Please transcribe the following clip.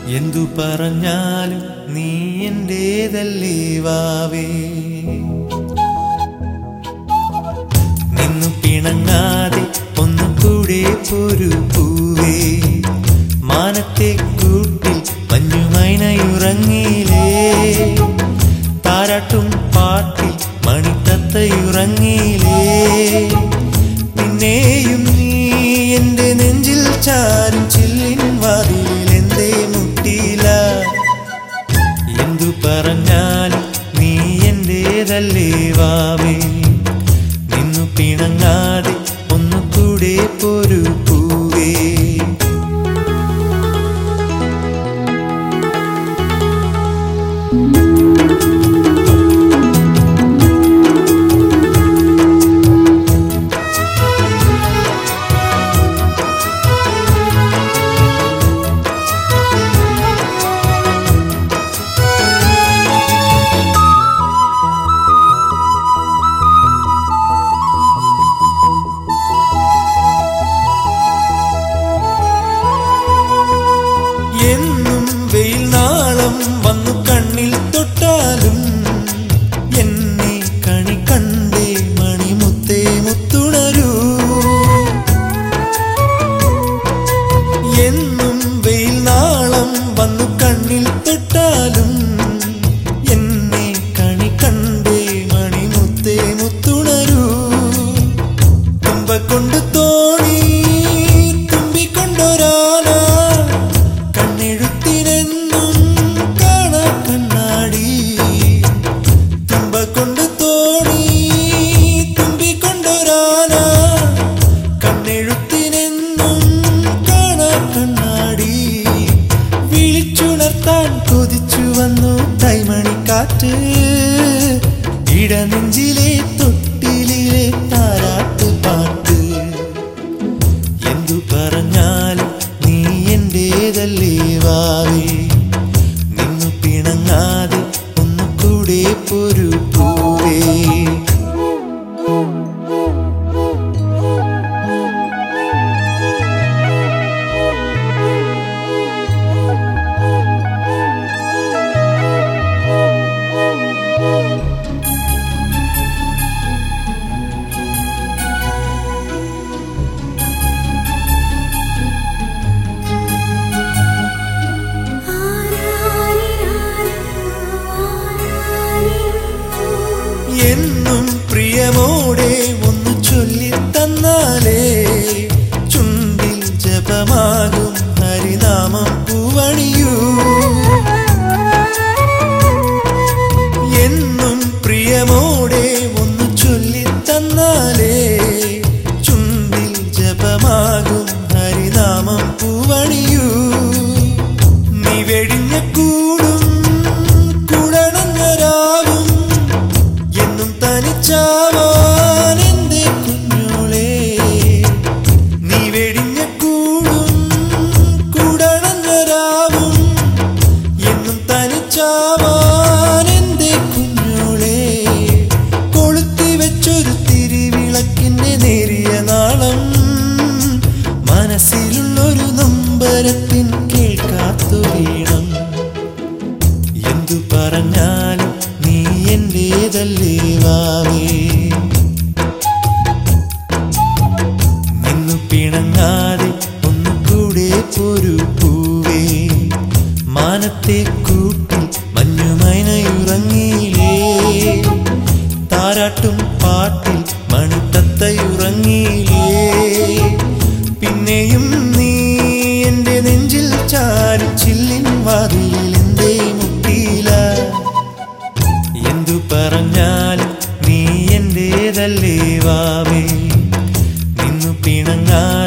എന്തു പറഞ്ഞാലും നീ എന്റേതല്ലേ വാവേ നിന്നു പിണങ്ങാതെ ഒന്നു കൂടെ ഒരു പൂവേ മാനത്തെ കൂട്ടിൽ മഞ്ഞുമൈനയുറങ്ങിയിലേ താരാട്ടും പാട്ടിൽ മണിത്തത്തയുറങ്ങിയിലേ പിന്നെയും നീ എന്റെ നെഞ്ചിൽ ചാരും ചില്ലിൻ വാതിലിൽ എന്തേ മുട്ടിയില്ല എന്തു പറഞ്ഞാലും നീ എന്റേതല്ലേ വാവേ നിന്നു പിണങ്ങാതെ ഒന്നു കൂടെ ഒരു പൂവേ എന്നും വെയിൽ നാളം വന്നു കണ്ണിൽ തൊട്ടാലും എന്നെ കണി കണ്ടേ മണിമുത്തേ മുത്തുണരൂ എന്നും വെയിൽ നാളം വന്നു കണ്ണിൽ തൊട്ടാലും എന്നെ കണി കണ്ടേ മണിമുത്തേ മുത്തുണരൂ തുമ്പ കൊണ്ട് തോണി തുമ്പിക്കൊണ്ടൊരാന കണ്ണെഴുത്തിനെന്നും കാണാ കണ്ണാടി തുമ്പ കൊണ്ട് തോണി തുമ്പിക്കൊണ്ടൊരാന കണ്ണെഴുത്തിനെന്നും കാണാ കണ്ണാടി വിളിച്ചുണർത്താൻ കൊതിച്ചു വന്നു കൈമണിക്കാറ്റ് ഇടനെഞ്ചിലെ തൊട്ടിലെ താരാട്ട് പാട്ട് എന്തു പറഞ്ഞാലും നീ എന്റേതല്ലേ വാവേ നിന്നു പിണങ്ങാതെ ഒന്നു കൂടെ ഒരു പൂവേ എന്നും പ്രിയമോടെ ഒന്ന് ചൊല്ലിത്തന്നാലേ ചുണ്ടിൽ ജപമാകും ഹരിനാമം പൂവണിയൂ എന്നും പ്രിയമോടെ ഒന്ന് ചൊല്ലിത്തന്നാലേ ചുണ്ടിൽ ജപമാകും ഹരിനാമം പൂവണിയൂ നീ വെടിഞ്ഞ കൂടും കുടണങ്ങരാവും എന്നും തനിച്ചാവാൻ എന്റെ കുഞ്ഞോളെ നീ വെടിഞ്ഞ കൂടും കുടണങ്ങരാവും എന്നും തനിച്ചാവാൻ എന്റെ കുഞ്ഞോളെ കൊളുത്തി വെച്ചൊരു തിരിവിളക്കിന്റെ നേരിയ നാളം മനസ്സിലുള്ളൊരു നൊമ്പരത്തിൻ കേൾക്കാത്തു വീണം എന്തു പറഞ്ഞാലും നീ എന്റേതല്ലേ വാവേ നിന്നു പിണങ്ങാതെ ഒന്നു കൂടെ ഒരു പൂവേ മാനത്തെ കൂട്ടിൽ മഞ്ഞുമൈനയുറങ്ങിയിലേ താരാട്ടും പാട്ടിൽ മണിത്തത്തയുറങ്ങിയിലേ പിന്നെയും നീ എന്റെ നെഞ്ചിൽ ചാരി ചില്ലിൻ വാതിലിൽ എന്തേ മുട്ടിയില്ല എന്തു പറഞ്ഞാലും നീ എന്റേതല്ലേ വാവേ നിന്നു പിണങ്ങാ